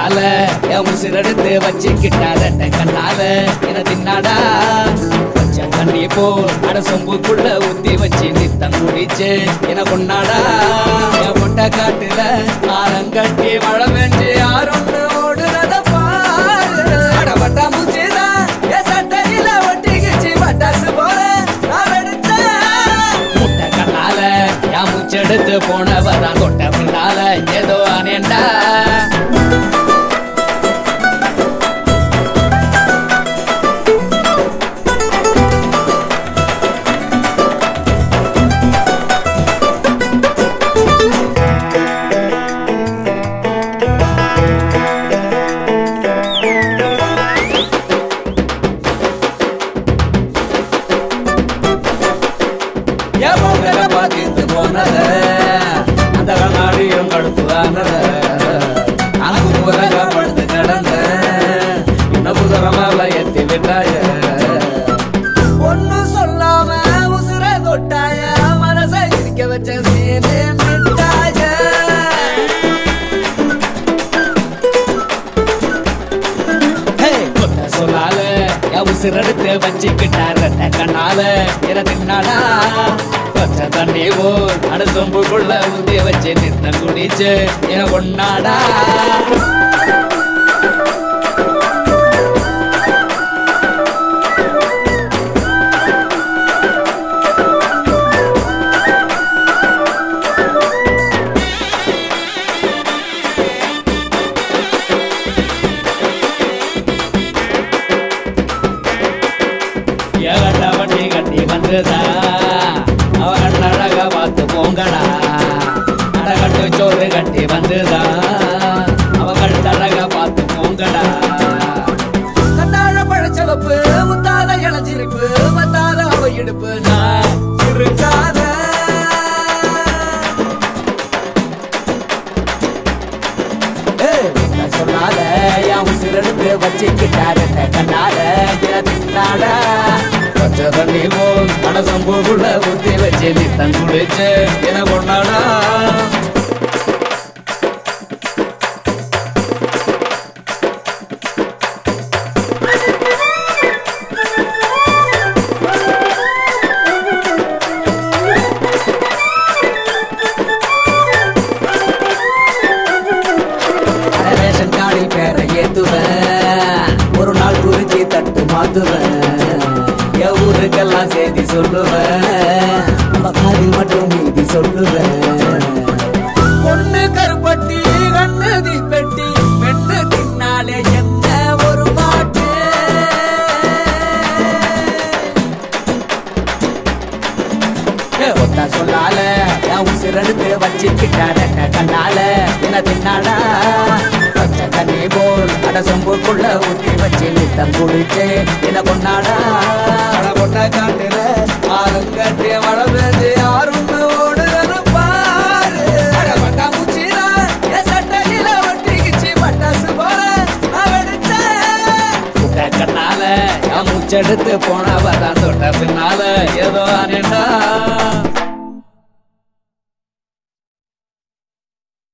கண்ணால என் உசிரெடுத்து வச்சுக்கிட்டா ரெட்ட கண்ணால என தின்னாடா பச்சை தண்ணி போல் அட சொம்புக்குள்ள ஊத்தி வச்சு நித்தம் குடிச்சு என கொண்டாடா என் முட்டை காட்டுல ஆரங்கட்டி மழை பெஞ்சு யாருன்னு ஓடுறத பாரு அட பட்டா மூச்சுதான் என் சட்டையில ஒட்டிக்கிச்சு பட்டாசு போல நான் வெடிச்சேன். முட்டை கண்ணால என் மூச்செடுத்து போனவதான் தொட்ட பின்னால ஏதோ அனேண்டா என் பொங்கல பார்த்துட்டு போனத அந்த கண்ணாடியும் கடுப்புதானத அங்கு புறக படுத்து கிடந்த இன்னும் குதிரை மேல எத்தி விட்டாய ஒன்னும் சொல்லாம உசுர தொட்டாய மனசை இருக்க வச்ச சீனே மிட்டாய கொத்த சொல்லால என் உசிரெடுத்து வச்சுக்கிட்டார் ரெட்ட கண்ணால என தின்னாடா பச்சை தண்ணி போல் அட சொம்புக்குள்ள ஊத்தி வச்சு நித்தம் குடிச்சு என கொண்டாடா ஏகண்ட வண்டி கட்டி வந்துதா அவ கண்ணழக பார்த்து போங்கடா அடகட்டு சோறு கட்டி வந்துதா அவ கண்ணழக பார்த்து போங்கடா கண்ணாழ பழச்சவப்பு முத்தாத இளஞ்சிருப்பு மத்தாத அவ இடுப்பு நான் இருக்காத ஏய், நான் சொன்னால என் உசிரெடுத்து வச்சுக்கிட்டாரு கண்ணால தின்னாட பச்சை தண்ணி போல் மனசம்பூக்குள்ள ஊத்தி வச்சு நித்தம் குடிச்சு என கொண்டாடா அட ரேஷன் கார்டில் பேரை ஏத்துவேன் ஒரு நாள் குறிச்சி தட்டு மாத்துவேன் என் ஊருக்கெல்லாம் செய்தி சொல்லுவேன் நம்ம காதில் மட்டும் மீதி சொல்லுவேன் பொண்ணு கருப்பட்டி கண்ணு தீப்பெட்டி பெண்ணு தின்னாலே என்ன ஒரு பாட்டு ஒத்தா சொல்லால என் உசிரெடுத்து வச்சுக்கிட்டாட கண்ணால என்ன தின்னாடா பச்சை தண்ணி போல் அட சொம்புக்குள்ள ஊத்தி வச்சு நித்தம் குடிச்சு என்ன கொண்டாடா அட பொண்ண காட்டுல ஆளுங்கட்டி மழை பெஞ்சு யாரும் ஓடுறது பாரு அட பட்டா முச்சிரா என் சட்டையில ஒட்டிக்கிச்சு பட்டாசு போல நான் வெடிச்சேன். முட்டை கண்ணால என் மூச்செடுத்து போனவதான் தொட்ட பின்னால ஏதோ அனேண்டா